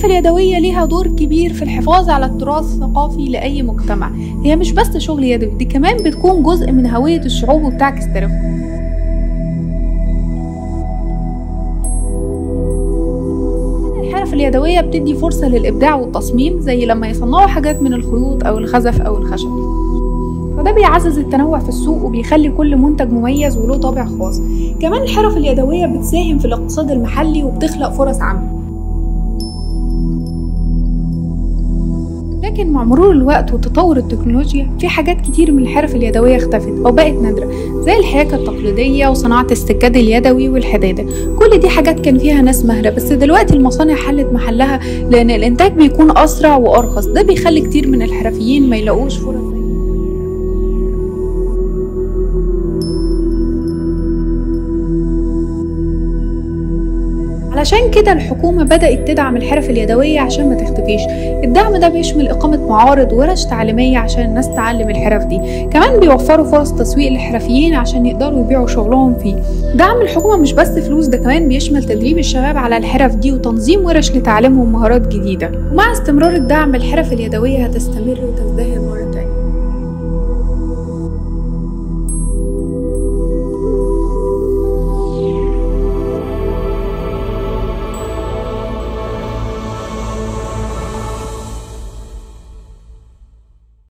الحرف اليدوية ليها دور كبير في الحفاظ على التراث الثقافي لأي مجتمع هي مش بس شغل يدوي دي كمان بتكون جزء من هوية الشعوب وبتعكس تاريخهم الحرف اليدوية بتدي فرصة للإبداع والتصميم زي لما يصنعوا حاجات من الخيوط أو الخزف أو الخشب فده بيعزز التنوع في السوق وبيخلي كل منتج مميز وله طابع خاص كمان الحرف اليدوية بتساهم في الاقتصاد المحلي وبتخلق فرص عمل لكن مع مرور الوقت وتطور التكنولوجيا في حاجات كتير من الحرف اليدوية اختفت أو بقت نادرة زي الحياكة التقليدية وصناعة السجاد اليدوي والحدادة كل دي حاجات كان فيها ناس ماهرة بس دلوقتي المصانع حلت محلها لأن الإنتاج بيكون أسرع وأرخص ده بيخلي كتير من الحرفيين ما يلاقوش فرص زي علشان كده الحكومة بدأت تدعم الحرف اليدوية عشان ما تختفيش الدعم ده بيشمل إقامة معارض ورش تعليمية عشان الناس تعلم الحرف دي كمان بيوفروا فرص تسويق للحرفيين عشان يقدروا يبيعوا شغلهم فيه دعم الحكومة مش بس فلوس ده كمان بيشمل تدريب الشباب على الحرف دي وتنظيم ورش لتعليمهم مهارات جديدة ومع استمرار الدعم الحرف اليدوية هتستمر وتزدهر